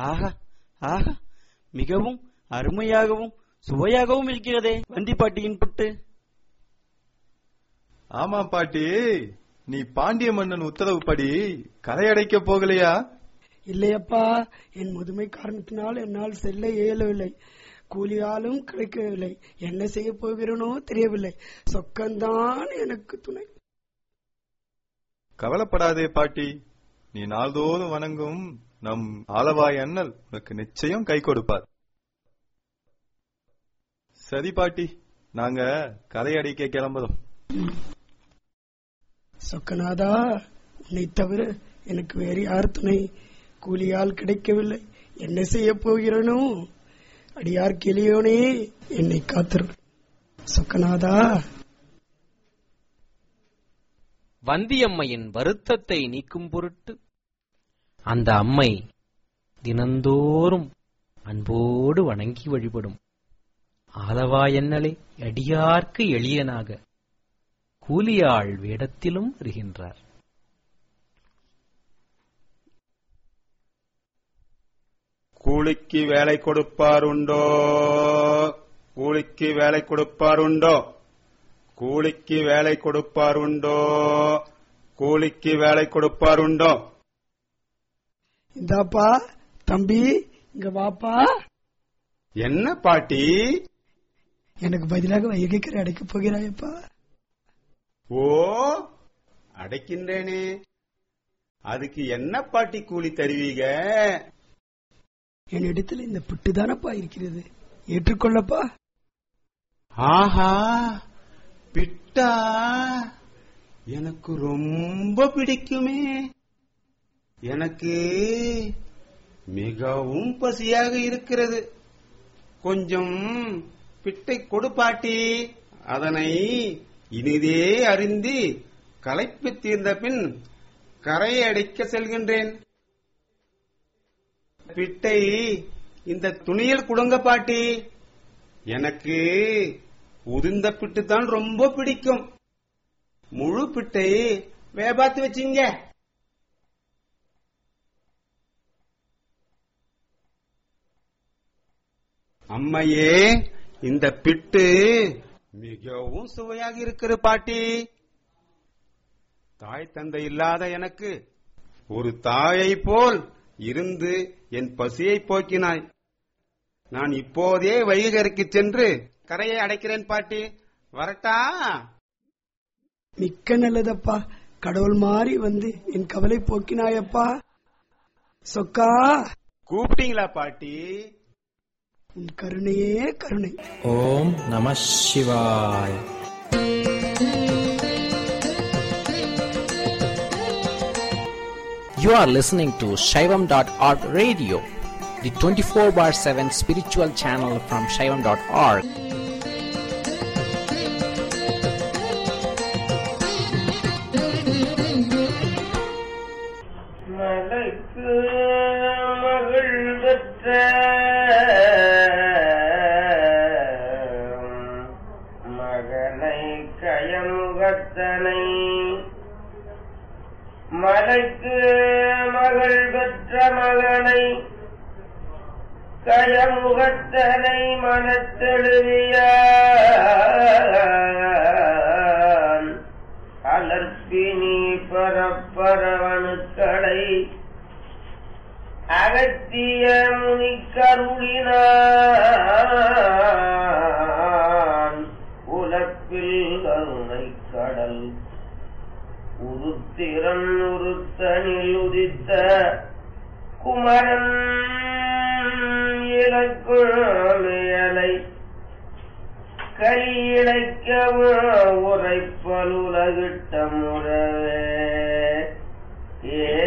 ஆஹா ஆஹா மிகவும் அருமையாகவும் சுவையாகவும் இருக்கிறதே வந்தி பாட்டியின் புட்டு ஆமா பாட்டி நீ பாண்டிய மன்னன் உத்தரவுப்படி கரையடைக்க போகலையா இல்லையப்பா என் முதுமை காரணத்தினால் என்னால் செல்ல இயலவில்லை கூலியாலும் கிடைக்கவில்லை என்ன செய்ய போகிறேனோ தெரியவில்லை சொக்கந்தான் எனக்கு துணை கவலைப்படாதே பாட்டி நீ நாள்தோறும் வணங்கும் நம் ஆலவாய் அண்ணல் உனக்கு நிச்சயம் கை கொடுப்பார் சரி பாட்டி நாங்க கரையடைக்க கிளம்புறோம் சொக்கநாதா உன்னை தவிர எனக்கு வேறு யார் துணை கூலியால் கிடைக்கவில்லை என்ன செய்ய போகிறேனோ அடியார் கிளியோனே என்னை காத்திரு சொக்கநாதா வந்தியம்மையின் வருத்தத்தை நீக்கும் பொருட்டு அந்த அம்மை தினந்தோறும் அன்போடு வணங்கி வழிபடும் ஆலவாயன்னலை அடியார்க்கு எளியனாக கூலியாள் வேடத்திலும் வருகின்றார் கூலிக்கு வேலை கொடுப்பாருண்டோ கூலிக்கு வேலை கொடுப்பாருண்டோ கூலிக்கு வேலை கொடுப்பாருண்டோ கூலிக்கு வேலை கொடுப்பாருண்டோ இந்தாப்பா தம்பி இங்க வாப்பா என்ன பாட்டி எனக்கு பதிலாக வைகைக்கரை அடைக்கப் போகிறாயப்பா ஓ அடைக்கின்றேனே அதுக்கு என்ன பாட்டி கூலி தருவீங்க என்னிடத்தில் இந்த புட்டு தானப்பா இருக்கிறது ஏற்றுக்கொள்ளப்பா ஆஹா பிட்டா எனக்கு ரொம்ப பிடிக்குமே எனக்கு மிகவும் பசியாக இருக்கிறது கொஞ்சம் பிட்டை கொடு பாட்டி அதனை இனிதே அறிந்து களைப்பு தீர்ந்த பின் கரையை அடைக்க செல்கின்றேன் பிட்டை இந்த துணியில் குடுங்க பாட்டி எனக்கு உதிர்ந்த பிட்டு தான் ரொம்ப பிடிக்கும் முழு பிட்டை வேபாத்து வச்சிங்க அம்மையே இந்த பிட்டு மிகவும் சுவையாக இருக்கிற பாட்டி தாய் தந்தை இல்லாத எனக்கு ஒரு தாயை போல் இருந்து என் பசியை போக்கினாய் நான் இப்போதே வைகருக்கு சென்று கரையை அடைக்கிறேன் பாட்டி வரட்டா மிக்க நல்லதப்பா கடவுள் மாறி வந்து என் கவலை போக்கினாயப்பா சொக்கா கூப்பிட்டீங்களா பாட்டி உன் கருணையே கருணை ஓம் நம சிவாய் You are listening to Shaivam.org radio, the 24 bar 7 spiritual channel from Shaivam.org. மலைக்கு மகள் பெற்ற மகனை கயமுகத்தனை மலைக்கு மகள் பெற்ற மகனை கயமுகத்தனை மனத்தெழுவிய அலர்ப்பினி பரப்பரவணுக்களை அகத்திய முனிக்கருளினான் உலப்பில் கருணை கடல் உருத்திரன் உருத்தனில் உதித்த குமரன் இலக்குழமையலை கையிழைக்கவும் உரைப்பல் உலகிட்ட முறவே ஏ